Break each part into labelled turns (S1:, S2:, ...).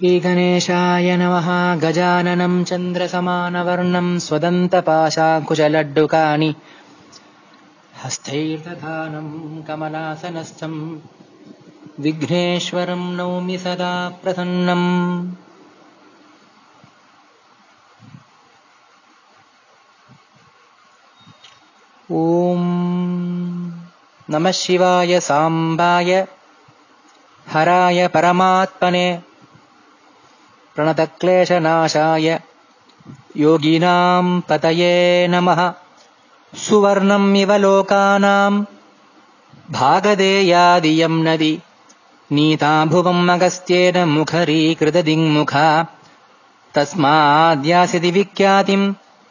S1: श्रीगणेशाय नमः गजाननम् चन्द्रसमानवर्णम् स्वदन्तपाशाङ्कुशलड्डुकानि हस्तैर्दधानम् कमलासनस्थम् विघ्नेश्वरम् नौमि सदा प्रसन्नम् ॐ नमः शिवाय साम्बाय हराय परमात्मने प्रणतक्लेशनाशाय योगिनाम् पतये नमः सुवर्णम् इव लोकानाम् भागधेयादियम् नदि नीता भुवम् अगस्त्येन मुखरीकृतदिङ्मुखा तस्माद्यासिति विख्यातिम्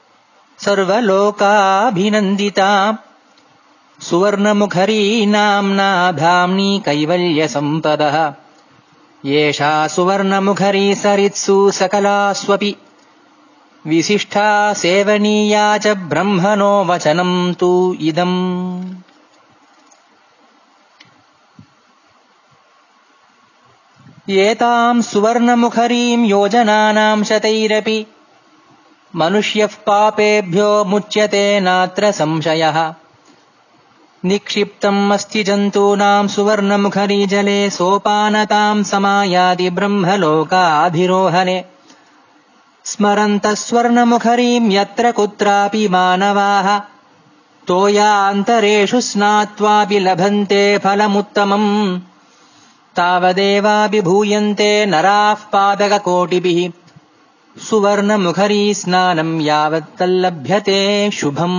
S1: सर्वलोकाभिनन्दिता सुवर्णमुखरी नाम्ना धाम्नी कैवल्यसम्पदः एषा सुवर्णमुखरी सरित्सु सकलास्वपि विशिष्टा सेवनीया च ब्रह्मणो वचनम् तु इदम् एताम् सुवर्णमुखरीम् योजनानाम् शतैरपि मनुष्यः पापेभ्यो मुच्यते नात्र संशयः निक्षिप्तम् अस्ति जन्तूनाम् सुवर्णमुखरी जले सोपानताम् समायाति ब्रह्मलोकाधिरोहणे स्मरन्तः स्वर्णमुखरीम् यत्र कुत्रापि मानवाः तोयान्तरेषु स्नात्वापि लभन्ते फलमुत्तमम् तावदेवाभिभूयन्ते नराः पादककोटिभिः சுவர்ணமுகரி ஸ்நானம் யாவத்தல்லபியதே சுபம்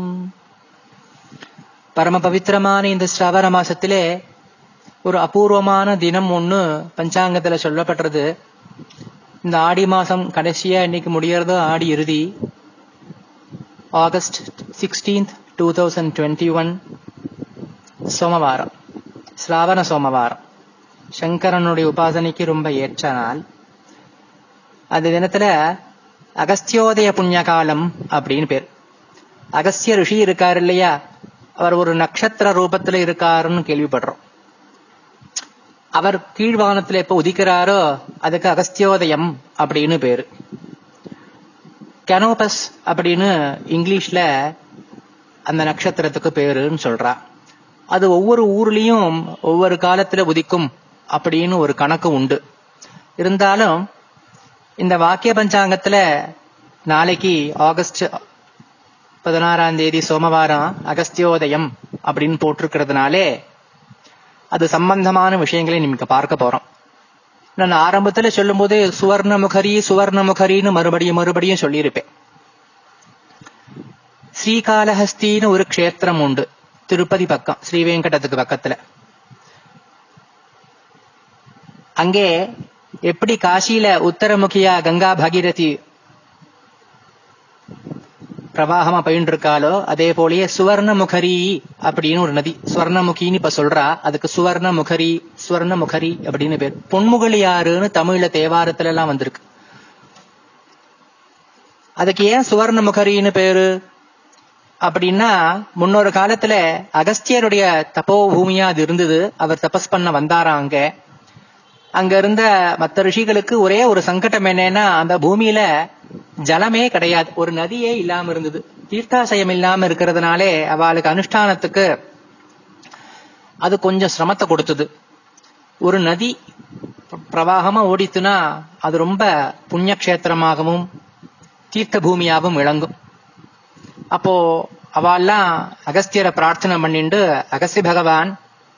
S1: பரம பவித்திரமான இந்த ஸ்ரவண மாசத்திலே ஒரு அபூர்வமான தினம் ஒண்ணு பஞ்சாங்கத்துல சொல்லப்பட்டது இந்த ஆடி மாசம் கடைசியா இன்னைக்கு முடியறது ஆடி இறுதி August sixteenth two thousand twenty one சோமவாரம் ஸ்ராவண சோமவாரம் சங்கரனுடைய உபாசனைக்கு ரொம்ப ஏற்ற நாள் அந்த தினத்துல அகஸ்தியோதய புண்ணிய காலம் அப்படின்னு பேர் அகஸ்திய ரிஷி இருக்காரு இல்லையா அவர் ஒரு நட்சத்திர ரூபத்துல இருக்காருன்னு கேள்விப்படுறோம் அவர் கீழ்வானத்துல எப்ப உதிக்கிறாரோ அதுக்கு அகஸ்தியோதயம் அப்படின்னு பேரு கெனோபஸ் அப்படின்னு இங்கிலீஷ்ல அந்த நட்சத்திரத்துக்கு பேருன்னு சொல்றா அது ஒவ்வொரு ஊர்லயும் ஒவ்வொரு காலத்துல உதிக்கும் அப்படின்னு ஒரு கணக்கு உண்டு இருந்தாலும் இந்த வாக்கிய பஞ்சாங்கத்துல நாளைக்கு ஆகஸ்ட் பதினாறாம் தேதி சோமவாரம் அகஸ்தியோதயம் அப்படின்னு போட்டிருக்கிறதுனாலே அது சம்பந்தமான விஷயங்களை நிமிக்க பார்க்க போறோம் நான் ஆரம்பத்துல சொல்லும் போது சுவர்ணமுகரி சுவர்ணமுகரின்னு மறுபடியும் மறுபடியும் சொல்லியிருப்பேன் ஸ்ரீகாலஹஸ்தின்னு ஒரு க்ஷேத்திரம் உண்டு திருப்பதி பக்கம் ஸ்ரீவேங்கடத்துக்கு பக்கத்துல அங்கே எப்படி காசியில உத்தரமுகியா கங்கா பகீரதி பிரவாகமா பயின்று இருக்காளோ அதே போலயே சுவர்ணமுகரி அப்படின்னு ஒரு நதி சுவர்ணமுகின்னு இப்ப சொல்றா அதுக்கு சுவர்ணமுகரி சுவர்ணமுகரி அப்படின்னு பேர் பொன்முகலியாறுன்னு தமிழ்ல தேவாரத்துல எல்லாம் வந்திருக்கு அதுக்கு ஏன் சுவர்ணமுகரின்னு பேரு அப்படின்னா முன்னொரு காலத்துல அகஸ்தியருடைய தப்போ பூமியா அது இருந்தது அவர் தபஸ் பண்ண வந்தாராம் அங்க அங்க இருந்த மற்ற ரிஷிகளுக்கு ஒரே ஒரு சங்கடம் என்னன்னா அந்த பூமியில ஜலமே கிடையாது ஒரு நதியே இல்லாம இருந்தது தீர்த்தாசயம் இல்லாம இருக்கிறதுனாலே அவளுக்கு அனுஷ்டானத்துக்கு அது கொஞ்சம் சிரமத்தை கொடுத்தது ஒரு நதி பிரவாகமா ஓடித்துனா அது ரொம்ப புண்ணியக்ஷேத்திரமாகவும் தீர்த்த பூமியாகவும் விளங்கும் அப்போ அவெல்லாம் அகஸ்தியரை பிரார்த்தனை பண்ணிண்டு அகஸ்தி பகவான்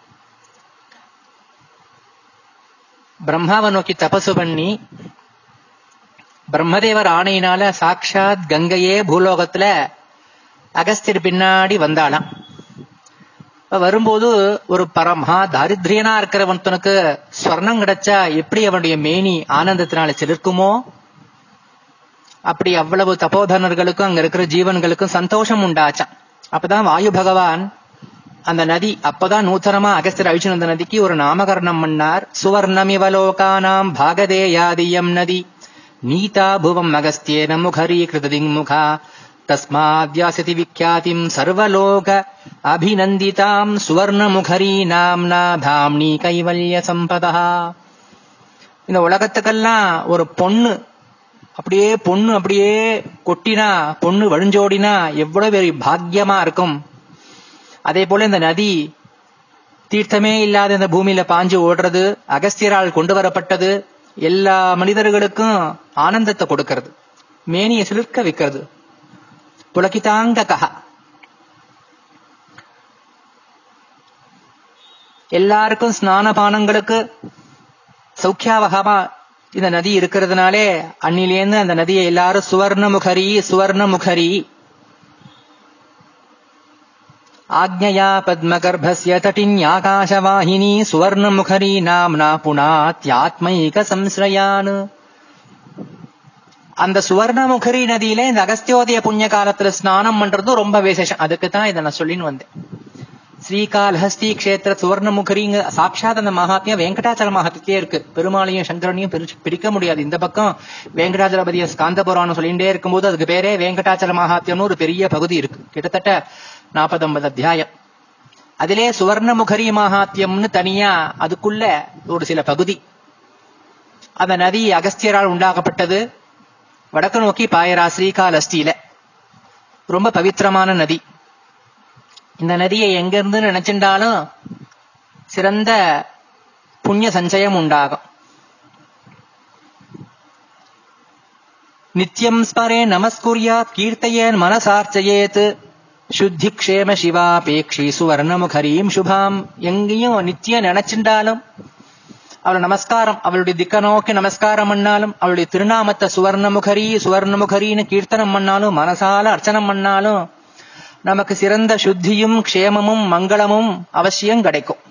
S1: பிரம்மாவை நோக்கி தபசு பண்ணி பிரம்மதேவர் ஆணையினால சாட்சாத் கங்கையே பூலோகத்துல அகஸ்தியர் பின்னாடி வந்தாளாம் வரும்போது ஒரு பரமா தாரித்ரியனா இருக்கிறவனுக்கு ஸ்வர்ணம் கிடைச்சா எப்படி அவனுடைய மேனி ஆனந்தத்தினால சிலிர்க்குமோ அப்படி அவ்வளவு தபோதனர்களுக்கும் அங்க இருக்கிற ஜீவன்களுக்கும் சந்தோஷம் உண்டாச்சான் அப்பதான் வாயு பகவான் அந்த நதி அப்பதான் நூத்தனமா அகஸ்தியர் அழிச்சு அந்த நதிக்கு ஒரு நாமகரணம் பண்ணார் சுவர்ணமிவலோகானாம் பாகதேயாதியம் நதி நீதா புவம் அகஸ்தியேன முகரி கிருததிங்முகா தஸ்மாத்யாசதி விக்யாதிம் சர்வலோக அபிநந்திதாம் சுவர்ணமுகரி நாம்னா தாம்னி கைவல்ய சம்பதா இந்த உலகத்துக்கெல்லாம் ஒரு பொண்ணு அப்படியே பொண்ணு அப்படியே கொட்டினா பொண்ணு வழிஞ்சோடினா எவ்வளவு பெரிய பாக்கியமா இருக்கும் அதே போல இந்த நதி தீர்த்தமே இல்லாத இந்த பூமியில பாஞ்சு ஓடுறது அகஸ்தியரால் கொண்டு வரப்பட்டது எல்லா மனிதர்களுக்கும் ஆனந்தத்தை கொடுக்கிறது மேனியை சிலிர்க்க வைக்கிறது புலகிதாங்க கஹா எல்லாருக்கும் ஸ்நான பானங்களுக்கு சௌக்கியாவகமா இந்த நதி இருக்கிறதுனாலே அன்னிலேருந்து அந்த நதியை எல்லாரும் சுவர்ணமுகரி சுவர்ணமுகரி ஆக்ஞயா பத்மகர்ப்பஸ்ய தட்டின்யாகாசவாஹினி சுவர்ணமுகரி நாம்னா புனாத்யாத்மைக சம்ஸ்ரயான் அந்த சுவர்ணமுகரி நதியில இந்த அகஸ்தியோதய புண்ணிய காலத்துல ஸ்நானம் பண்றதும் ரொம்ப விசேஷம் அதுக்கு தான் இதை நான் சொல்லின்னு வந்தேன் ஸ்ரீகால்ஹஸ்தி கஷேத்திர சுவர்ணமுகரிங்க சாட்சாத் அந்த மகாத்மியம் வெங்கடாச்சல மகாத்தியே இருக்கு பெருமாளையும் சங்கரனையும் பிரிச்சு பிரிக்க முடியாது இந்த பக்கம் வெங்கடாச்சலபதிய ஸ்காந்த புராணம் சொல்லிட்டே இருக்கும்போது அதுக்கு பேரே வெங்கடாச்சல மகாத்தியம்னு ஒரு பெரிய பகுதி இருக்கு கிட்டத்தட்ட நாற்பது ஐம்பது அத்தியாயம் அதிலே சுவர்ணமுகரி மகாத்தியம்னு தனியா அதுக்குள்ள ஒரு சில பகுதி அந்த நதி அகஸ்தியரால் உண்டாக்கப்பட்டது வடக்கு நோக்கி பாயரா ஸ்ரீகாலஸ்தியில ரொம்ப பவித்திரமான நதி இந்த நதியை எங்க இருந்து நினைச்சிருந்தாலும் சிறந்த புண்ணிய சஞ்சயம் உண்டாகும் நித்தியம் ஸ்மரே நமஸ்குரியாத் கீர்த்தையேன் மனசார்ச்சயேத் சுத்தி க்ஷேம சிவாபேக்ஷி சுவர்ணமுகரீம் சுபாம் எங்கேயும் நித்தியம் நினைச்சிருந்தாலும் அவளை நமஸ்காரம் அவளுடைய திக்க நோக்கி நமஸ்காரம் பண்ணாலும் அவளுடைய திருநாமத்தை சுவர்ணமுகரி சுவர்ணமுகரின்னு கீர்த்தனம் பண்ணாலும் மனசால அர்ச்சனம் பண்ணாலும் நமக்கு சிறந்த சுத்தியும் க்ஷேமமும் மங்களமும் அவசியம் கிடைக்கும்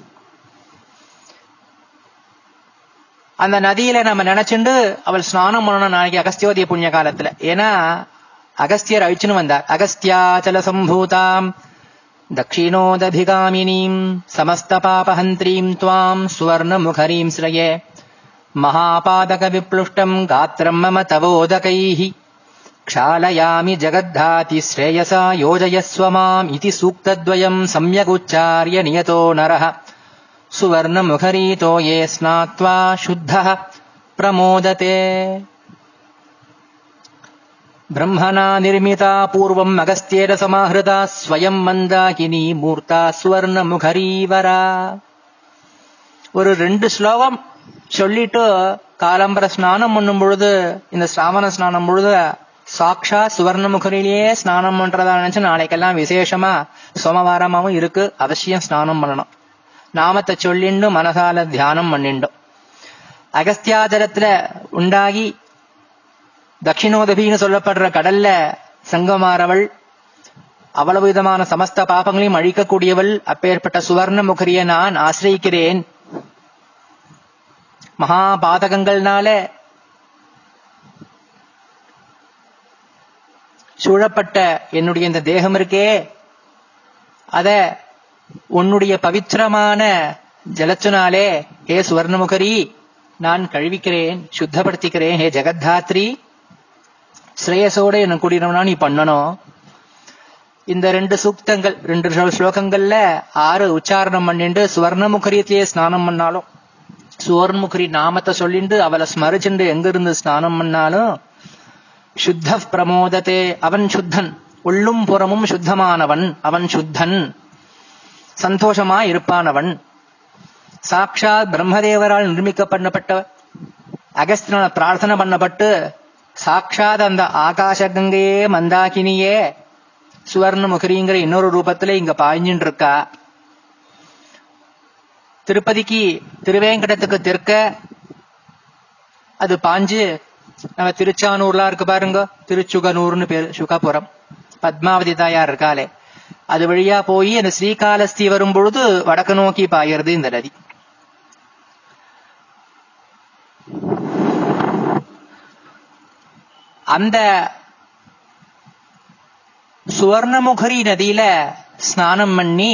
S1: அந்த நதியில நம்ம நினைச்சுண்டு அவள் ஸ்நானம் பண்ணணும் நாளைக்கு அகஸ்தியோதய புண்ணிய காலத்துல ஏன்னா அகஸ்தியர் அழிச்சுன்னு வந்தார் அகஸ்தியாச்சல சம்பூதாம் தட்சிணோதபிகாமினீம் சமஸ்த பாபஹந்திரீம் துவாம் சுவர்ணமுகரீம் ஸ்ரயே மகாபாதக விப்ளுஷ்டம் காத்திரம் மம தவோதகைः क्षालयामि जगद्धाति श्रेयसा योजयस्व माम् इति सूक्तद्वयम् सम्यगुच्चार्य नियतो नरः सुवर्णमुखरीतो ये स्नात्वा शुद्धः प्रमोदते ब्रह्मणा निर्मिता पूर्वम् अगस्त्येन समाहृता स्वयम् मन्दाकिनी मूर्ता सुवर्णमुखरीवरा ஒரு ரெண்டு ஸ்லோகம் சொல்லிட்டு காலம்பர ஸ்நானம் பண்ணும் பொழுது இந்த ஸ்ராவண ஸ்நானம் பொழுது சாக்ஷா சுவர்ணமுகரிலேயே ஸ்நானம் பண்றதா நினைச்சு நாளைக்கெல்லாம் விசேஷமா சோமவாரமாவும் இருக்கு அவசியம் ஸ்நானம் பண்ணணும் நாமத்தை சொல்லிண்டு மனசால தியானம் பண்ணிண்டும் அகஸ்தியாஜலத்துல உண்டாகி தட்சிணோதபின்னு சொல்லப்படுற கடல்ல சங்கமாறவள் அவ்வளவு விதமான சமஸ்த பாபங்களையும் அழிக்கக்கூடியவள் அப்பேற்பட்ட சுவர்ண முகரிய நான் ஆசிரியிக்கிறேன் மகா பாதகங்கள்னால சூழப்பட்ட என்னுடைய இந்த தேகம் இருக்கே அத உன்னுடைய பவித்திரமான ஜலச்சுனாலே ஹே சுவர்ணமுகரி நான் கழுவிக்கிறேன் சுத்தப்படுத்திக்கிறேன் ஹே ஜெகத்தாத்ரி ஸ்ரேயசோட என்ன கூடினவனா நீ பண்ணணும் இந்த ரெண்டு சூக்தங்கள் ரெண்டு ஸ்லோகங்கள்ல ஆறு உச்சாரணம் பண்ணிட்டு சுவர்ணமுகரியத்தையே ஸ்நானம் பண்ணாலும் சுவர்ணமுகரி நாமத்தை சொல்லிண்டு அவளை ஸ்மரிச்சுண்டு எங்க இருந்து ஸ்நானம் பண்ணாலும் சுத்த பிரமோதத்தே அவன் சுத்தன் உள்ளும் புறமும் சுத்தமானவன் அவன் சுத்தன் சந்தோஷமா இருப்பானவன் சாட்சாத் பிரம்மதேவரால் நிர்மிக்கப்படப்பட்ட அகஸ்தியனால பிரார்த்தனை பண்ணப்பட்டு சாட்சாத் அந்த ஆகாச கங்கையே மந்தாகினியே சுவர்ணமுகரிங்கிற இன்னொரு ரூபத்துல இங்க பாய்ஞ்சின்னு இருக்கா திருப்பதிக்கு திருவேங்கடத்துக்கு தெற்க அது பாஞ்சு நம்ம திருச்சானூர்லாம் இருக்கு பாருங்க திருச்சுகனூர்னு பேரு சுகாபுரம் பத்மாவதி தாயார் இருக்காளே அது வழியா போய் அந்த ஸ்ரீகாலஸ்தி வரும் பொழுது வடக்கு நோக்கி பாயறது இந்த நதி அந்த சுவர்ணமுகரி நதியில ஸ்நானம் பண்ணி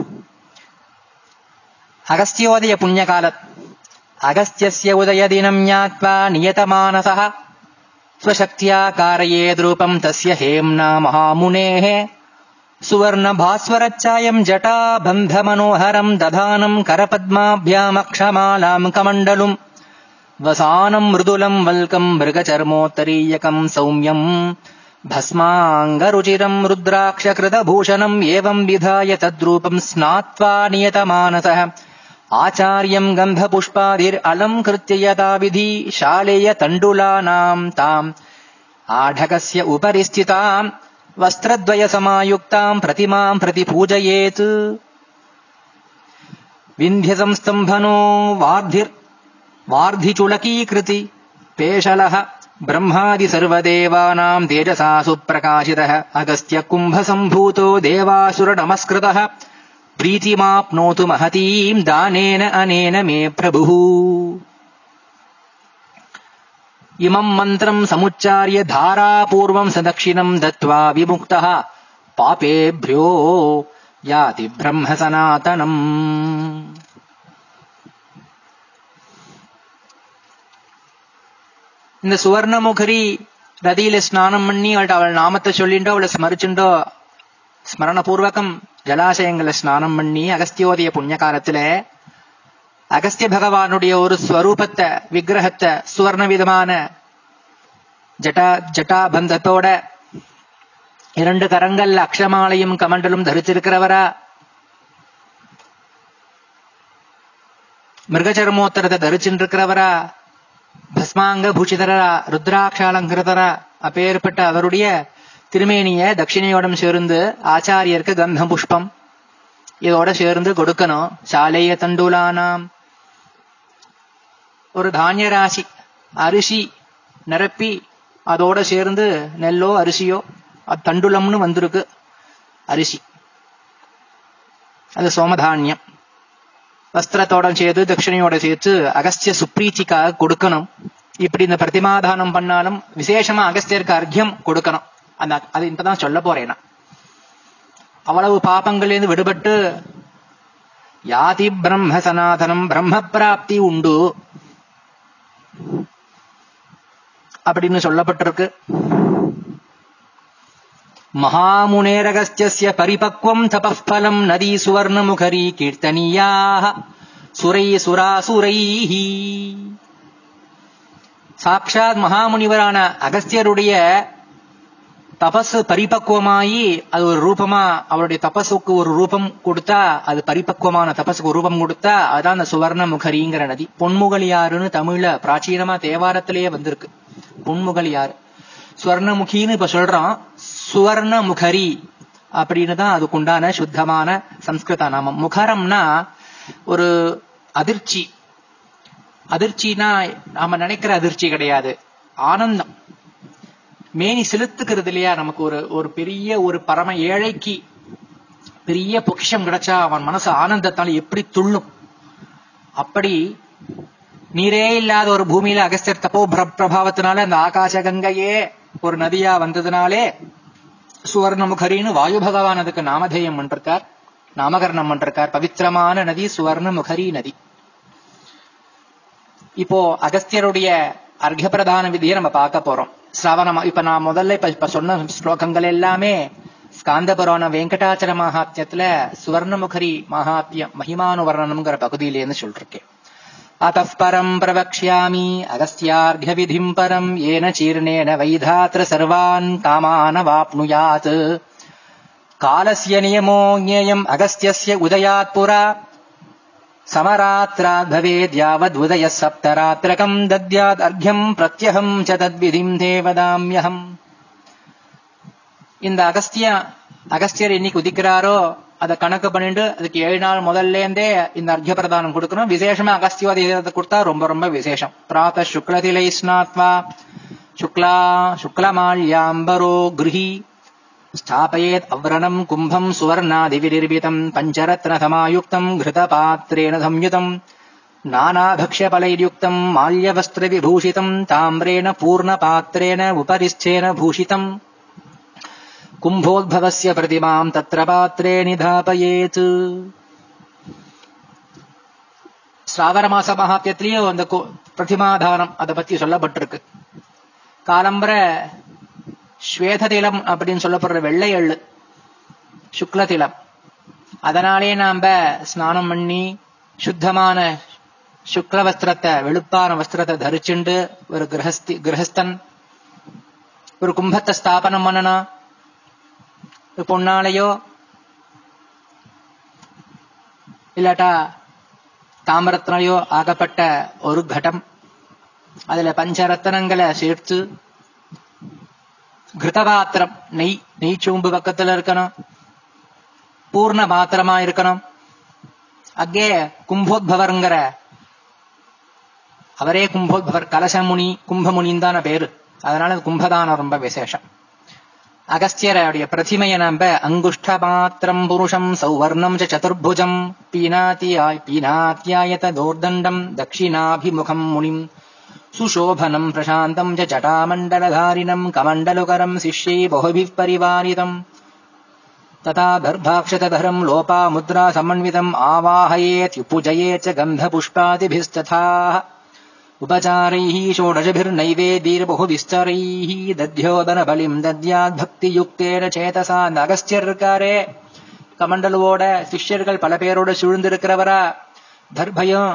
S1: அகஸ்தியோதய புண்ணிய காலத் அகஸ்தியஸ்ய உதயதினம் ஞாத்வா நியதமானசः स्वशक्त्या कारयेद्रूपम् तस्य हेम्ना महामुनेः सुवर्णभास्वरच्चायम् जटाबन्धमनोहरम् दधानम् करपद्माभ्यामक्षमालाम् कमण्डलुम् वसानम् मृदुलम् वल्कम् मृगचर्मोत्तरीयकम् सौम्यम् भस्माङ्गरुचिरम् रुद्राक्षकृतभूषणम् एवम् विधाय तद्रूपम् स्नात्वा नियतमानसः आचार्यम् गन्धपुष्पादिरलङ्कृत्य यथाविधि शालेय तण्डुलानाम् ताम् आढकस्य उपरि स्थिताम् वस्त्रद्वयसमायुक्ताम् प्रतिमाम् प्रति पूजयेत् विन्ध्यसंस्तम्भनो वार्धिर् वार्धिचुलकीकृति पेशलः ब्रह्मादि सर्वदेवानाम् तेजसा सुप्रकाशितः अगस्त्य कुम्भसम्भूतो देवासुरनमस्कृतः प्रीतिमाप्नोतु महतीम् दानेन अनेन मे प्रभुः इमम् मन्त्रम् समुच्चार्य धारापूर्वम् स दक्षिणम् दत्त्वा विमुक्तः पापेभ्यो याति ब्रह्म सनातनम् இந்த சுவர்ணமுகரி நதியில ஸ்நானம் பண்ணி அவள் அவள் நாமத்தை சொல்லிண்டோ அவளை ஸ்மரிச்சுண்டோ ஸ்மரணபூர்வகம் ஜலாசயங்களை ஸ்நானம் பண்ணி அகஸ்தியோதய புண்ணிய காலத்துல அகஸ்திய பகவானுடைய ஒரு ஸ்வரூபத்தை விக்கிரகத்தை சுவர்ண விதமான ஜட்டா ஜட்டாபந்தத்தோட இரண்டு கரங்கள்ல அக்ஷமாலையும் கமண்டலும் தரிச்சிருக்கிறவரா மிருகச்சர்மோத்தரத்தை தரிச்சுட்டு இருக்கிறவரா பஸ்மாங்க பூஷிதரா ருத்ராட்சாலங்கிருதரா அப்பேற்பட்ட அவருடைய திருமேனிய தட்சிணையோடம் சேர்ந்து ஆச்சாரியருக்கு கந்தம் புஷ்பம் இதோட சேர்ந்து கொடுக்கணும் சாலைய தண்டூலானாம் ஒரு தானிய ராசி அரிசி நிரப்பி அதோட சேர்ந்து நெல்லோ அரிசியோ அது தண்டுலம்னு வந்திருக்கு அரிசி அது சோமதானியம் வஸ்திரத்தோட சேர்த்து தட்சிணையோட சேர்த்து அகஸ்திய சுப்ரீச்சிக்காக கொடுக்கணும் இப்படி இந்த பிரதிமாதானம் பண்ணாலும் விசேஷமா அகஸ்தியருக்கு அர்க்கியம் கொடுக்கணும் அந்த அது இப்பதான் சொல்ல போறேன் நான் அவ்வளவு பாப்பங்கள்லேருந்து விடுபட்டு யாதி பிரம்ம சனாதனம் பிரம்ம பிராப்தி உண்டு அப்படின்னு சொல்லப்பட்டிருக்கு மகாமுனேரகஸ்திய பரிபக்வம் தபஃபலம் நதி சுவர்ணமுகரி கீர்த்தனியாக சுரை சுராசுரைஹி சாட்சாத் மகாமுனிவரான அகஸ்தியருடைய தபஸ் பரிபக்குவமாயி அது ஒரு ரூபமா அவருடைய தபஸுக்கு ஒரு ரூபம் கொடுத்தா அது பரிபக்குவமான தபஸுக்கு ஒரு ரூபம் கொடுத்தா அதான் அந்த சுவர்ண முகரிங்கிற நதி பொன்முகலியாறுன்னு தமிழ்ல பிராச்சீனமா தேவாரத்திலேயே வந்திருக்கு பொன்முகலியாறு சுவர்ணமுகின்னு இப்ப சொல்றோம் சுவர்ண முகரி அப்படின்னு தான் அதுக்குண்டான சுத்தமான சம்ஸ்கிருத நாமம் முகரம்னா ஒரு அதிர்ச்சி அதிர்ச்சினா நாம நினைக்கிற அதிர்ச்சி கிடையாது ஆனந்தம் மேனி செலுத்துக்கிறது இல்லையா நமக்கு ஒரு ஒரு பெரிய ஒரு பரம ஏழைக்கு பெரிய பொக்கிஷம் கிடைச்சா அவன் மனசு ஆனந்தத்தால் எப்படி துள்ளும் அப்படி நீரே இல்லாத ஒரு பூமியில அகஸ்தியர் தப்போ பிரபாவத்தினால அந்த ஆகாச கங்கையே ஒரு நதியா வந்ததுனாலே சுவர்ணமுகரின்னு வாயு பகவான் அதுக்கு நாமதேயம் பண்றார் நாமகரணம் பண்றார் பவித்திரமான நதி சுவர்ணமுகரி நதி இப்போ அகஸ்தியருடைய அர்க்க பிரதான விதியை நம்ம பார்க்க போறோம் சிராவணம் இப்ப நான் முதல்ல இப்ப இப்ப சொன்ன ஸ்லோகங்கள் எல்லாமே ஸ்காந்த புராண வெங்கடாச்சல மகாத்தியத்துல சுவர்ணமுகரி மகாத்தியம் மகிமானுவர்ணனம்ங்கிற பகுதியிலேருந்து சொல்றேன் अतः परम् प्रवक्ष्यामि अगस्त्यार्घ्यविधिम् परम् येन चीर्णेन वैधात्र सर्वान् कामानवाप्नुयात् कालस्य नियमो ज्ञेयम् अगस्त्यस्य उदयात् पुरा समरात्रात् भवेद्यावदुदयः सप्तरात्रकम् दद्यादर्घ्यम् प्रत्यहम् च तद्विधिम् ते वदाम्यहम् இந்த அகஸ்திய அகஸ்தியர் இன்னைக்கு உதிக்கிறாரோ அதை கணக்கு பண்ணிட்டு அதுக்கு ஏழு நாள் முதல்ல இருந்தே இந்த அர்க்கிய பிரதானம் கொடுக்கணும் விசேஷமா அகஸ்தியோதயத்தை கொடுத்தா ரொம்ப ரொம்ப விசேஷம் பிராத்த சுக்லதிலை ஸ்நாத்வா சுக்லா சுக்லமால்யாம்பரோ கிருஹி ஸ்தாபயேத் அவ்ரணம் கும்பம் சுவர்ணாதிவினிர்மிதம் பஞ்சரத்னசமாயுக்தம் घृतपात्रेण संयुतम् नानाभक्ष्यफलैर्युक्तम् माल्यवस्त्रविभूषितम् ताम्रेण पूर्णपात्रेण उपरिस्थेन भूषितम् கும்போத்பவசிய பிரதிமாம் தத்திர பாத்திரே நிதாபயேத் ஸ்ராவண மாச மகாத்தியத்திலேயும் அந்த பிரதிமாதானம் அதை பத்தி சொல்லப்பட்டிருக்கு காலம்பர ஸ்வேததிலம் அப்படின்னு சொல்லப்படுற வெள்ளை எள்ளு சுக்லதிலம் அதனாலே நாம ஸ்நானம் பண்ணி சுத்தமான சுக்ல வஸ்திரத்தை வெளுப்பான வஸ்திரத்தை தரிச்சுண்டு ஒரு கிரகஸ்தி கிரகஸ்தன் ஒரு கும்பத்தை ஸ்தாபனம் பண்ணணும் ஒரு பொன்னாலையோ இல்லாட்டா தாமிரத்தினாலையோ ஆகப்பட்ட ஒரு கடம் அதுல பஞ்சரத்தனங்களை சேர்த்து கிருதபாத்திரம் நெய் நெய் சூம்பு பக்கத்துல இருக்கணும் பூர்ண பாத்திரமா இருக்கணும் அங்கே கும்போத்பவருங்கிற அவரே கும்போத்பவர் கலசமுனி கும்பமுனின்னு தான பேரு அதனால அது கும்பதானம் ரொம்ப விசேஷம் அகஸ்தியருடைய பிரதிமையை நம்ப அங்குஷ்ட மாத்திரம் புருஷம் சௌவர்ணம் ச சதுர்புஜம் பீனாத்தியாய் பீனாத்தியாயத தோர்தண்டம் தட்சிணாபிமுகம் முனிம் சுஷோபனம் பிரசாந்தம் ச ஜட்டாமண்டலதாரிணம் கமண்டலுகரம் சிஷ்யை बहुभिः परिवारितम् तथा दर्भाक्षतधरम् लोपामुद्रा समन्वितम् आवाहयेत्युपूजयेत् च गन्धपुष्पादिभिस्तथा उपचारैः षोडशभिर्नैवेद्यैर्बहुविस्तरैः दध्योदनबलिम् दद्याத்பக்தியுக்தேன சேதசா அகஸ்தியர்காரே கமண்டலுவோட சிஷ்யர்கள் பல பேரோட சூழ்ந்திருக்கிறவரா தர்பயம்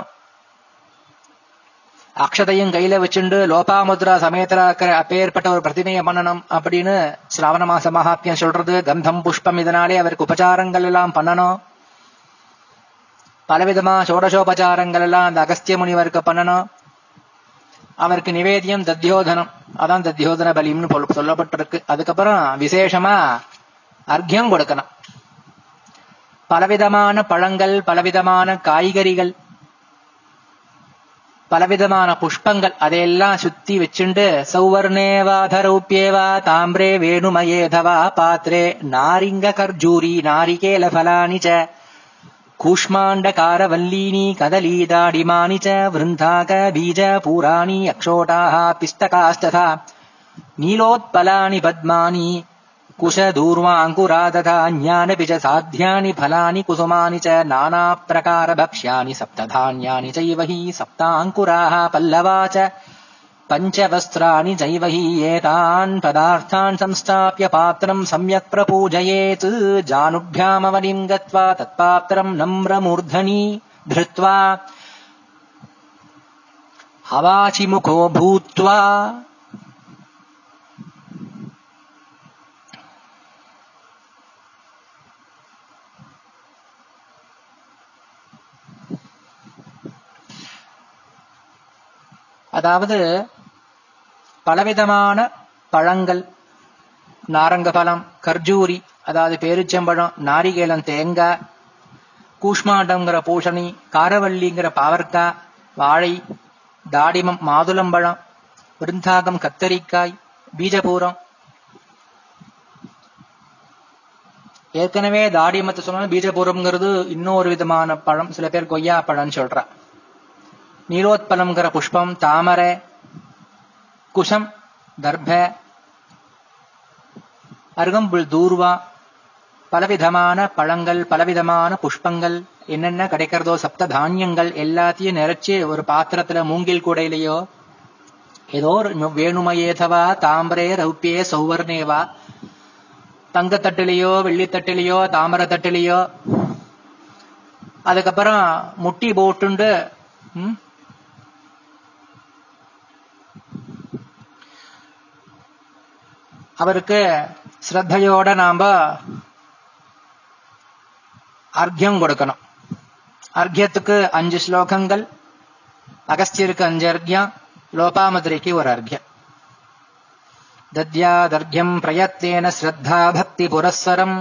S1: அக்ஷதையும் கையில வச்சுண்டு லோபாமுத்ரா சமயத்துல இருக்கிற அப்பேற்பட்ட ஒரு பிரதிமையை பண்ணணும் அப்படின்னு சிராவண மாச மகாத்மியம் சொல்றது கந்தம் புஷ்பம் இதனாலே அவருக்கு உபச்சாரங்கள் எல்லாம் பண்ணணும் பலவிதமா சோடசோபச்சாரங்கள் எல்லாம் அந்த அகஸ்திய முனிவருக்கு பண்ணணும் அவருக்கு நிவேதியம் தத்யோதனம் அதான் தத்யோதன பலிம்னு பொல்~ சொல்லப்பட்டிருக்கு அதுக்கப்புறம் விசேஷமா அர்க்கியம் கொடுக்கணும் பலவிதமான பழங்கள் பலவிதமான காய்கறிகள் பலவிதமான புஷ்பங்கள் அதையெல்லாம் சுத்தி வச்சுண்டு சௌவர்ணேவாதரௌப்பியேவா தாம்ரே வேணுமயேதவா பாத்ரே நாரிங்க கர்ஜூரி நாரிகேல ஃபலானி ச கூஷ்மாண்டகாரவல்லீனி கதலீதாடிமானி ச விருந்தாக பீஜ பூராணி அக்ஷோட்டாः பிஸ்தகாஸ்ததா நீலோத்பலாनि பத்மானி कुशदूर्वाङ्कुरा तथा अन्यानपि च साध्यानि फलानि कुसुमानि च नानाप्रकारभक्ष्यानि सप्तधान्यानि चैव हि सप्ताङ्कुराः पल्लवा च पञ्चवस्त्राणि चैव हि एतान् पदार्थान् संस्थाप्य पात्रम् सम्यक् प्रपूजयेत् जानुभ्यामवनिम् गत्वा तत्पात्रम् नम्रमूर्धनि धृत्वा हवाचिमुखो भूत्वा அதாவது பலவிதமான பழங்கள் நாரங்க பழம் கர்ஜூரி அதாவது பேரிச்சம்பழம் நாரிகேலம் தேங்காய் கூஷ்மாண்டங்கிற பூஷணி காரவள்ளிங்கிற பாவற்காய் வாழை தாடிமம் மாதுளம்பழம் விருந்தாகம் கத்தரிக்காய் பீஜபூரம் ஏற்கனவே தாடிமத்தை சொன்னாலும் பீஜபூரம்ங்கிறது இன்னொரு விதமான பழம் சில பேர் கொய்யா பழம்னு சொல்றா நீலோத்பலம்ங்கிற புஷ்பம் தாமரை குஷம் தர்ப அருகம்புல் தூர்வா பலவிதமான பழங்கள் பலவிதமான புஷ்பங்கள் என்னென்ன கிடைக்கிறதோ சப்த தானியங்கள் எல்லாத்தையும் நிறைச்சு ஒரு பாத்திரத்துல மூங்கில் கூடையிலையோ ஏதோ ஒரு வேணுமயேதவா தாம்பரே ரௌப்பியே சௌவர்ணேவா தங்கத்தட்டிலையோ வெள்ளித்தட்டிலையோ தாமரை தட்டிலையோ அதுக்கப்புறம் முட்டி போட்டுண்டு ம், அவருக்கு ஸ்ரத்தையோட நாம அர்க்கியம் கொடுக்கணும் அர்க்கியத்துக்கு அஞ்சு ஸ்லோகங்கள் அகஸ்தியருக்கு அஞ்சு அர்க்கியம் லோபாமதுரைக்கு ஒரு அர்க்கியம் दद्यादर्घ्यम् प्रयत्नेन श्रद्धा भक्ति पुरःसरम्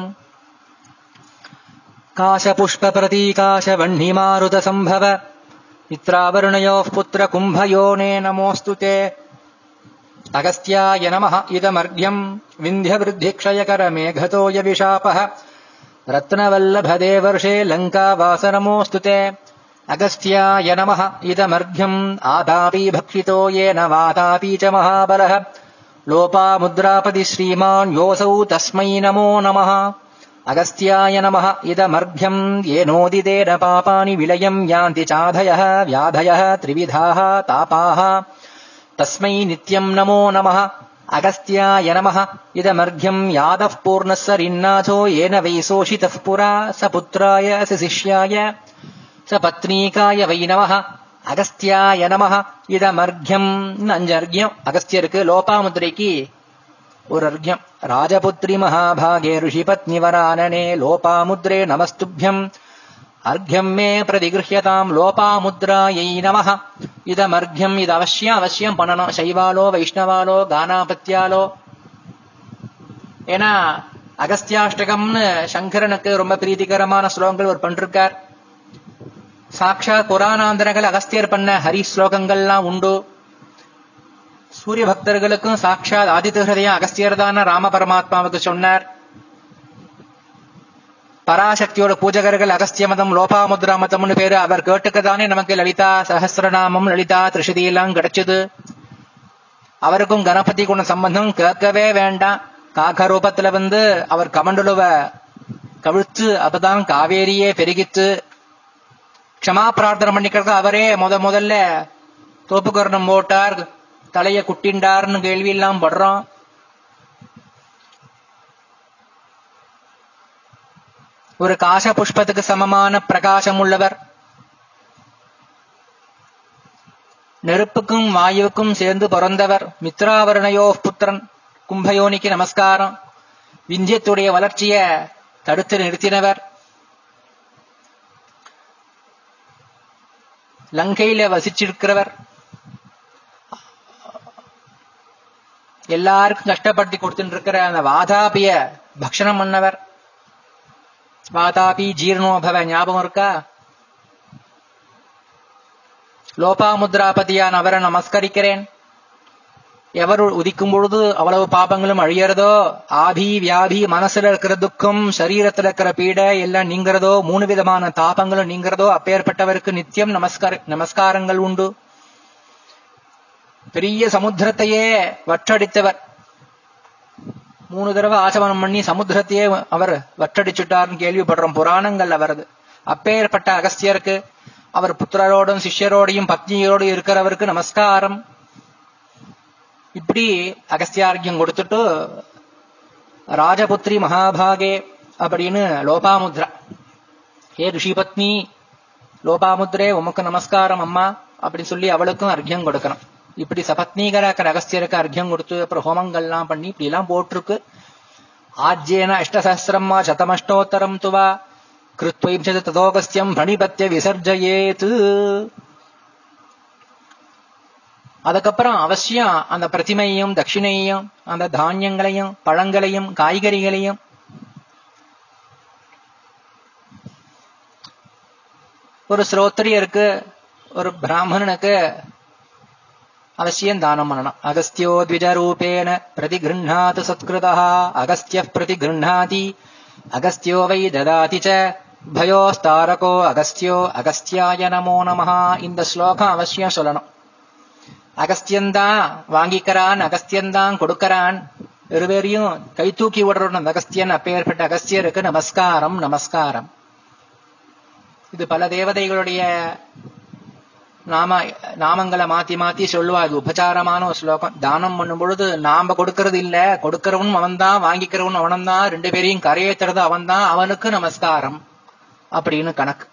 S1: काशपुष्पप्रतीकाशवह्निमारुतसम्भव मित्रावरुणयोः पुत्रकुम्भयोने नमोऽस्तु ते अगस्त्याय नमः इदमर्घ्यम् विन्ध्यवृद्धिक्षयकरमेघतो यविशापः रत्नवल्लभदेवर्षे लङ्कावासनमोऽस्तु ते अगस्त्याय नमः इदमर्घ्यम् आतापि भक्षितो येन वातापि च महाबलः लोपामुद्रापति श्रीमान् योऽसौ तस्मै नमो नमः अगस्त्याय नमः इदमर्घ्यम् येनोदितेन पापानि विलयम् यान्ति चाधयः व्याधयः त्रिविधाः तापाः तस्मै नित्यम् नमो नमः अगस्त्याय नमः इदमर्घ्यम् यादः पूर्णः सरिन्नाथो येन वै सोषितः पुरा स पुत्राय स शिष्याय स पत्नीकाय वै नमः அகஸ்தியாய நமஹ இதமர்க்யம் அஞ்சு அர்க்யம் அகஸ்தியருக்கு லோபாமுத்திரைக்கு ஒரு அர்க்யம் ராஜபுத்ரி மகாபாகே ரிஷிபத்னி வரானனே லோபாமுத்ரே நமஸ்துபியம் அர்க்யம் மே பிரதிகிருஹ்யதாம் லோபாமுத்ராயை நமஹ இதமர்க்யம் இது அவசியம் அவசியம் பண்ணணும் சைவாலோ வைஷ்ணவாலோ கானாபத்தியாலோ ஏன்னா அகஸ்தியாஷ்டகம்னு சங்கரனுக்கு ரொம்ப பிரீத்திகரமான ஸ்லோகங்கள் ஒரு பண்ணிருக்கார் சாட்சாத் புராணாந்தரங்கள் அகஸ்தியர் பண்ண ஹரி ஸ்லோகங்கள்லாம் உண்டு சூரிய பக்தர்களுக்கும் சாட்சாத் ஆதித்த ஹிருதயம் அகஸ்தியர் தான ராம பரமாத்மாவுக்கு சொன்னார் பராசக்தியோட பூஜகர்கள் அகஸ்திய மதம் லோபாமுத்ரா மதம்னு பேரு அவர் கேட்டுக்கதானே நமக்கு லலிதா சஹசிரநாமம் லலிதா திருஷதி எல்லாம் கிடைச்சது அவருக்கும் கணபதி குண சம்பந்தம் கேட்கவே வேண்டாம் காக்க ரூபத்துல வந்து அவர் கமண்டலுவ கவிழ்த்து அப்பதான் காவேரியே பெருகித்து க்ஷமா பிரார்த்தனை பண்ணிக்கிறதுக்கு அவரே முத முதல்ல தோப்புக்கரணம் போட்டார் தலைய குட்டிண்டார்னு கேள்வி எல்லாம் படுறோம் ஒரு காச புஷ்பத்துக்கு சமமான பிரகாசம் உள்ளவர் நெருப்புக்கும் வாயுவுக்கும் சேர்ந்து பிறந்தவர் மித்ராவரணயோ புத்திரன் கும்பயோனிக்கு நமஸ்காரம் விந்தியத்துடைய வளர்ச்சிய தடுத்து நிறுத்தினவர் லங்கையில வசிச்சிருக்கிறவர் எல்லாருக்கும் கஷ்டப்படுத்தி கொடுத்துட்டு இருக்கிற அந்த வாதாபிய பக்ஷணம் பண்ணவர் வாதாபி ஜீர்ணோபவ ஞாபகம் இருக்கா லோபாமுத்ராபதியான் அவரை நமஸ்கரிக்கிறேன் எவர் உதிக்கும் பொழுது அவ்வளவு பாபங்களும் அழியறதோ ஆபி வியாபி மனசுல இருக்கிற துக்கம் சரீரத்துல இருக்கிற பீடை எல்லாம் நீங்கிறதோ மூணு விதமான தாபங்களும் நீங்கிறதோ அப்பேற்பட்டவருக்கு நித்தியம் நமஸ்கார நமஸ்காரங்கள் உண்டு பெரிய சமுத்திரத்தையே வற்றடித்தவர் மூணு தடவை ஆசமனம் பண்ணி சமுத்திரத்தையே அவர் வற்றடிச்சுட்டார்னு கேள்விப்படுறோம் புராணங்கள்ல வருது அப்பேற்பட்ட அகஸ்தியருக்கு அவர் புத்திரரோடும் சிஷ்யரோடையும் பத்னியோடு இருக்கிறவருக்கு நமஸ்காரம் இப்படி அகஸ்தியார்க்கியம் கொடுத்துட்டு ராஜபுத்ரி மகாபாகே அப்படின்னு லோபாமுத்ரா ஹே ரிஷிபத்னி லோபாமுத்ரே உமக்கு நமஸ்காரம் அம்மா அப்படின்னு சொல்லி அவளுக்கும் அர்க்கியம் கொடுக்கணும் இப்படி சபத்னீகராக்கிற அகஸ்தியருக்கு அர்க்கியம் கொடுத்து அப்புறம் ஹோமங்கள்லாம் பண்ணி இப்படி எல்லாம் போட்டிருக்கு ஆஜ்யேன அஷ்டசஹசிரம்மா சதமஷ்டோத்தரம் துவா கிருத்வைம்சத ததோகஸ்தியம் பிரணிபத்திய விசர்ஜயேத் அதுக்கப்புறம் அவசியம் அந்த பிரதிமையையும் தட்சிணையையும் அந்த தானியங்களையும் பழங்களையும் காய்கறிகளையும் ஒரு ஸ்ரோத்திரியருக்கு ஒரு பிராமணனுக்கு அவசியம் தானம் பண்ணணும் அகஸ்தியோ த்விஜரூபேண பிரதிகிருண்ணாத் சத்கிருதா அகஸ்திய பிரதிகிருண்ணாதி அகஸ்தியோ வை ததாதி ச பயோஸ்தாரகோ அகஸ்தியோ அகஸ்தியாய நமோ நமஹா இந்த ஸ்லோகம் அவசியம் சொல்லணும் அகஸ்தியந்தான் வாங்கிக்கிறான் அகஸ்தியந்தான் கொடுக்கறான் இருவேரையும் கை தூக்கி விடுறோம் அந்த அகஸ்தியன் அப்பேற்பட்ட அகஸ்தியருக்கு நமஸ்காரம் நமஸ்காரம் இது பல தேவதைகளுடைய நாம நாமங்களை மாத்தி மாத்தி சொல்லுவா இது உபச்சாரமான ஒரு ஸ்லோகம் தானம் பண்ணும் பொழுது நாம கொடுக்கறது இல்ல கொடுக்கிறவனும் அவன்தான் வாங்கிக்கிறவனும் அவனந்தான் ரெண்டு பேரையும் கரையேத்துறது அவன்தான் அவனுக்கு நமஸ்காரம் அப்படின்னு கணக்கு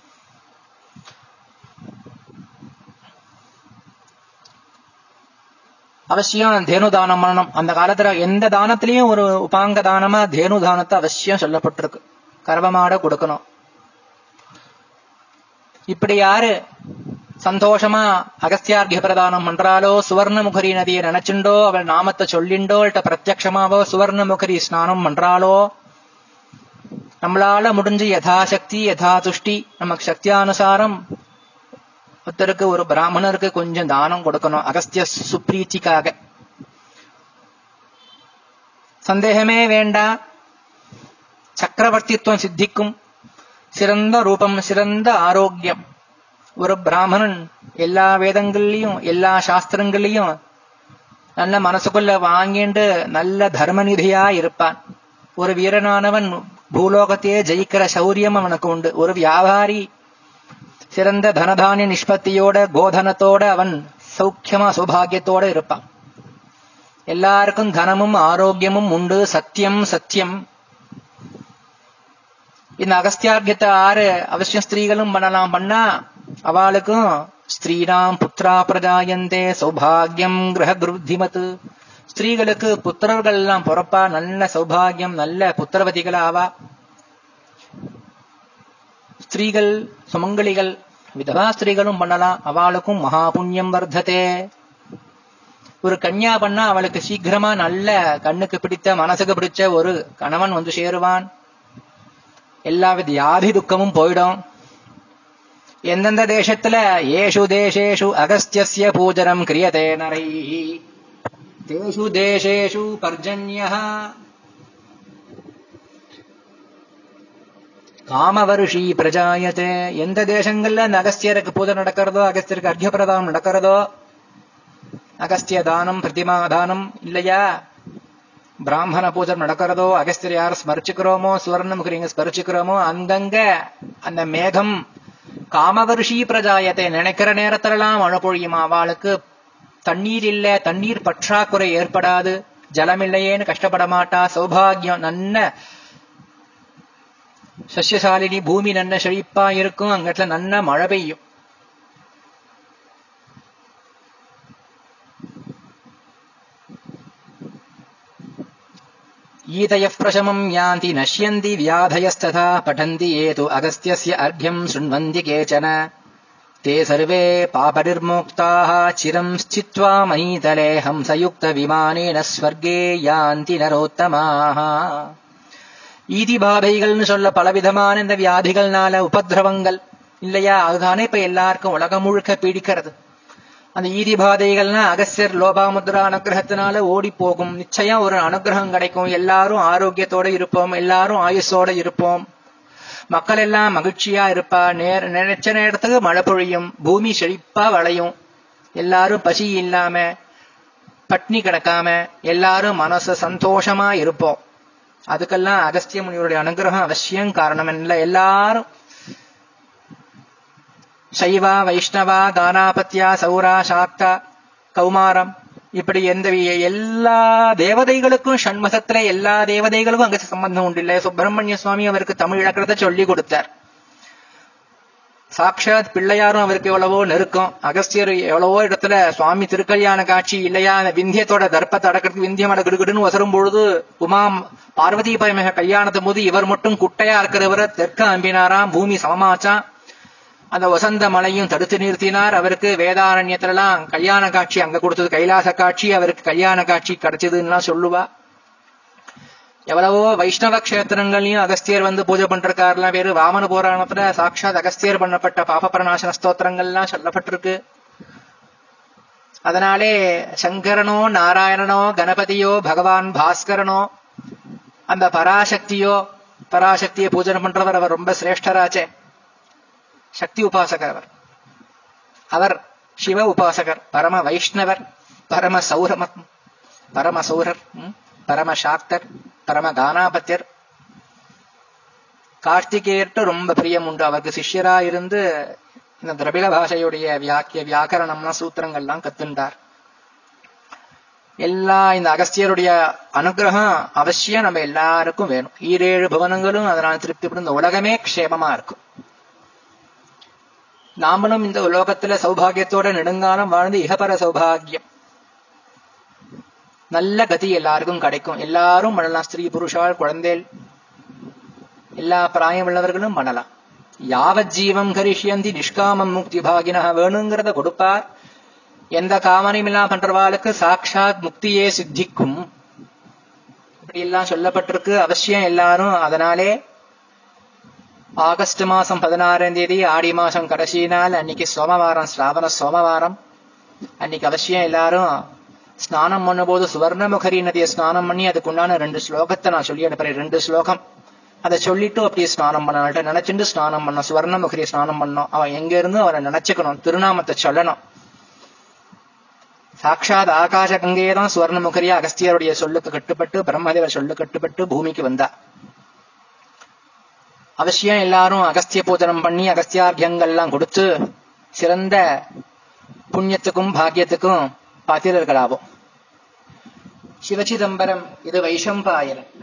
S1: அவசியம் தேனு தானம் பண்ணணும் அந்த காலத்துல எந்த தானத்திலையும் ஒரு உபாங்க தானமா தேனு தானத்தை அவசியம் சொல்லப்பட்டிருக்கு கர்வமாட கொடுக்கணும் இப்படி யாரு சந்தோஷமா அகஸ்தியார்கிய பிரதானம் பண்றாளோ சுவர்ணமுகரி நதியை நினைச்சுண்டோ அவள் நாமத்தை சொல்லிண்டோ இல்ல பிரத்யக்ஷமாவோ சுவர்ணமுகரி ஸ்நானம் பண்றாளோ நம்மளால முடிஞ்சு யதாசக்தி யதா துஷ்டி நமக்கு சக்தியானுசாரம் ஒருத்தருக்கு ஒரு பிராமணருக்கு கொஞ்சம் தானம் கொடுக்கணும் அகஸ்திய சுப்ரீச்சிக்காக சந்தேகமே வேண்டாம் சக்கரவர்த்தித்துவம் சித்திக்கும் சிறந்த ரூபம் சிறந்த ஆரோக்கியம் ஒரு பிராமணன் எல்லா வேதங்கள்லயும் எல்லா சாஸ்திரங்கள்லயும் நல்ல மனசுக்குள்ள வாங்கிண்டு நல்ல தர்மநிதியா இருப்பான் ஒரு வீரனானவன் பூலோகத்தையே ஜெயிக்கிற சௌரியம் அவனுக்கு உண்டு ஒரு வியாபாரி சிறந்த தனதானிய நிஷ்பத்தியோட கோதனத்தோட அவன் சௌக்கியமா சௌபாகியத்தோட இருப்பான் எல்லாருக்கும் தனமும் ஆரோக்கியமும் உண்டு சத்தியம் சத்தியம் இந்த அகஸ்தியார்கியத்தை ஆறு அவசியம் ஸ்திரீகளும் பண்ணலாம் பண்ணா அவளுக்கும் ஸ்திரீனாம் புத்திரா பிரஜாயந்தே சௌபாகியம் கிரககிருத்திமத் ஸ்திரீகளுக்கு புத்திரர்கள் எல்லாம் பிறப்பா நல்ல சௌபாகியம் நல்ல புத்திரவதிகள் ஆவா ஸ்திரீகள் சுமங்கலிகள் விதவா ஸ்திரீகளும் பண்ணலாம் அவளுக்கும் மகா புண்ணியம் வர்த்ததே ஒரு கன்யா பண்ணா அவளுக்கு சீக்கிரமா நல்ல கண்ணுக்கு பிடித்த மனசுக்கு பிடிச்ச ஒரு கணவன் வந்து சேருவான் எல்லா வித வியாதி துக்கமும் போயிடும் எந்தெந்த தேசத்துல ஏஷு தேசேஷு அகஸ்தியஸ்ய பூஜனம் கிரியதே நரை தேஷு தேசேஷு பர்ஜன்ய காமவருஷி பிரஜாயத்தே எந்த தேசங்கள்ல இந்த அகஸ்தியருக்கு பூஜை நடக்கிறதோ அகஸ்தியருக்கு அர்க்கியப்பிரதானம் நடக்கிறதோ அகஸ்திய தானம் பிரதிமா தானம் இல்லையா பிராமண பூஜை நடக்கிறதோ அகஸ்தியர் யார் ஸ்மரிச்சுக்கிறோமோ சுவர்ணமுகிரிங்க ஸ்மரிச்சுக்கிறோமோ அங்கங்க அந்த மேகம் காமவருஷி பிரஜாயத்தை நினைக்கிற நேரத்திலெல்லாம் மழை பொழியும் அவளுக்கு தண்ணீர் இல்ல தண்ணீர் பற்றாக்குறை ஏற்படாது ஜலம் இல்லையேன்னு கஷ்டப்பட மாட்டா சௌபாகியம் நன்ன சசியசாலினி பூமி நன்ன செழிப்பா இருக்கும் அங்கத்துல நன்ன மழை பெய்யும் ईतयः प्रशमम् यान्ति नश्यन्ति व्याधयस्तथा पठन्ति ये तु अगस्त्यस्य अर्घ्यम् शृण्वन्ति केचन ते सर्वे पापनिर्मुक्ताः चिरम् स्थित्वा महीतले हंसयुक्तविमानेन स्वर्गे यान्ति नरोत्तमाः ஈதிபாதைகள்னு சொல்ல பலவிதமான இந்த வியாதிகள்னால உபதிரவங்கள் இல்லையா அதுதானே இப்ப எல்லாருக்கும் உலகம் முழுக்க பீடிக்கிறது அந்த ஈதிபாதைகள்னா அகஸ்யர் லோபாமுத்ரா அனுகிரகத்தினால ஓடி போகும் நிச்சயம் ஒரு அனுகிரகம் கிடைக்கும் எல்லாரும் ஆரோக்கியத்தோட இருப்போம் எல்லாரும் ஆயுஷோட இருப்போம் மக்கள் எல்லாம் மகிழ்ச்சியா இருப்பா நேர நினைச்ச நேரத்துக்கு மழை பொழியும் பூமி செழிப்பா வளையும் எல்லாரும் பசி இல்லாம பட்னி கிடக்காம எல்லாரும் மனசு சந்தோஷமா இருப்போம் அதுக்கெல்லாம் அகஸ்திய முனிவருடைய அனுகிரகம் அவசியம் காரணம் இல்லை எல்லாரும் சைவா வைஷ்ணவா கானாபத்யா சௌரா சாக்தா கௌமாரம் இப்படி எந்த வி- எல்லா தேவதைகளுக்கும் சண்மகத்துல எல்லா தேவதைகளுக்கும் அங்க சம்பந்தம் உண்டு இல்ல சுப்பிரமணிய சுவாமி அவருக்கு தமிழ் இலக்கணத்தை சொல்லி கொடுத்தார் சாட்சாத் பிள்ளையாரும் அவருக்கு எவ்வளவோ நெருக்கம் அகஸ்தியர் எவ்வளவோ இடத்துல சுவாமி திருக்கல்யாண காட்சி இல்லையா அந்த விந்தியத்தோட தர்ப்பத்தை அடக்கிறதுக்கு விந்தியம் அடக்கிடுன்னு வசரும் பொழுது உமா பார்வதி பயமக கல்யாணத்தும் போது இவர் மட்டும் குட்டையா இருக்கிறவரை தெற்க அம்பினாராம் பூமி சமமாச்சான் அந்த வசந்த மலையும் தடுத்து நிறுத்தினார் அவருக்கு வேதாரண்யத்திலலாம் கல்யாண காட்சி அங்க கொடுத்தது கைலாச காட்சி அவருக்கு கல்யாண காட்சி கிடைச்சதுன்னா சொல்லுவா எவ்வளவோ வைஷ்ணவ கஷேத்திரங்களையும் அகஸ்தியர் வந்து பூஜை பண்றக்காரெல்லாம் பேரு வாமன புராணத்துல சாட்சாத் அகஸ்தியர் பண்ணப்பட்ட பாப பிரணாசன ஸ்தோத்திரங்கள்லாம் சொல்லப்பட்டிருக்கு அதனாலே சங்கரனோ நாராயணனோ கணபதியோ பகவான் பாஸ்கரனோ அந்த பராசக்தியோ பராசக்தியை பூஜனை பண்றவர் அவர் ரொம்ப சிரேஷ்டராச்சே சக்தி உபாசகர் அவர் அவர் சிவ உபாசகர் பரம வைஷ்ணவர் பரம சௌரம பரம சௌரர் ம், பரம சாக்தர் பரம கானாபத்தியர் கார்த்திகேயர்கிட்ட ரொம்ப பிரியம் உண்டு அவருக்கு சிஷ்யரா இருந்து இந்த திரவிட பாஷையுடைய வியாக்கிய வியாக்கரணம்லாம் சூத்திரங்கள்லாம் கத்துண்டார் எல்லா இந்த அகஸ்தியருடைய அனுகிரகம் அவசியம் நம்ம எல்லாருக்கும் வேணும் ஈரேழு புவனங்களும் அதனால் திருப்திப்படும் இந்த உலகமே க்ஷேமமா இருக்கும் நாமளும் இந்த உலோகத்துல சௌபாகியத்தோட நெடுங்காலம் வாழ்ந்து இகபர சௌபாகியம் நல்ல கதி எல்லாருக்கும் கிடைக்கும் எல்லாரும் பண்ணலாம் ஸ்திரீ புருஷால் குழந்தைகள் எல்லா பிராயம் உள்ளவர்களும் பண்ணலாம் யாவத் ஜீவம் கரிஷ்யந்தி நிஷ்காமம் முக்தி பாகினா வேணுங்கிறத கொடுப்பார் எந்த காமனையும் இல்லாம பண்றவாளுக்கு சாட்சாத் முக்தியே சித்திக்கும் இப்படி எல்லாம் சொல்லப்பட்டிருக்கு அவசியம் எல்லாரும் அதனாலே ஆகஸ்ட் மாசம் பதினாறாம் தேதி ஆடி மாசம் கடைசி நாள் அன்னைக்கு சோமவாரம் ஸ்ராவண சோமவாரம் அன்னைக்கு அவசியம் எல்லாரும் ஸ்நானம் பண்ணும்போது சுவர்ணமுகரி நதியை ஸ்நானம் பண்ணி அதுக்கு உண்டான ரெண்டு ஸ்லோகத்தை நான் சொல்லி அனுப்புறேன் ரெண்டு ஸ்லோகம் அதை சொல்லிட்டு அப்படியே ஸ்நானம் பண்ண நினைச்சுட்டு ஸ்நானம் பண்ணணும் சுவர்ணமுகரி ஸ்நானம் பண்ணணும் அவன் எங்க இருந்து அவனை நினைச்சுக்கணும் திருநாமத்தை சொல்லணும் சாட்சாத் ஆகாச கங்கையே தான் சுவர்ணமுகரியா அகஸ்தியருடைய சொல்லுக்கு கட்டுப்பட்டு பிரம்மதேவர் சொல்லு கட்டுப்பட்டு பூமிக்கு வந்தா அவசியம் எல்லாரும் அகஸ்திய பூஜனம் பண்ணி அகஸ்தியார்க்கியங்கள்லாம் கொடுத்து சிறந்த புண்ணியத்துக்கும் பாக்கியத்துக்கும் பாத்திரர்களாவோம் சிவச்சிதம்பரம் இது வைஷம்பாயனம்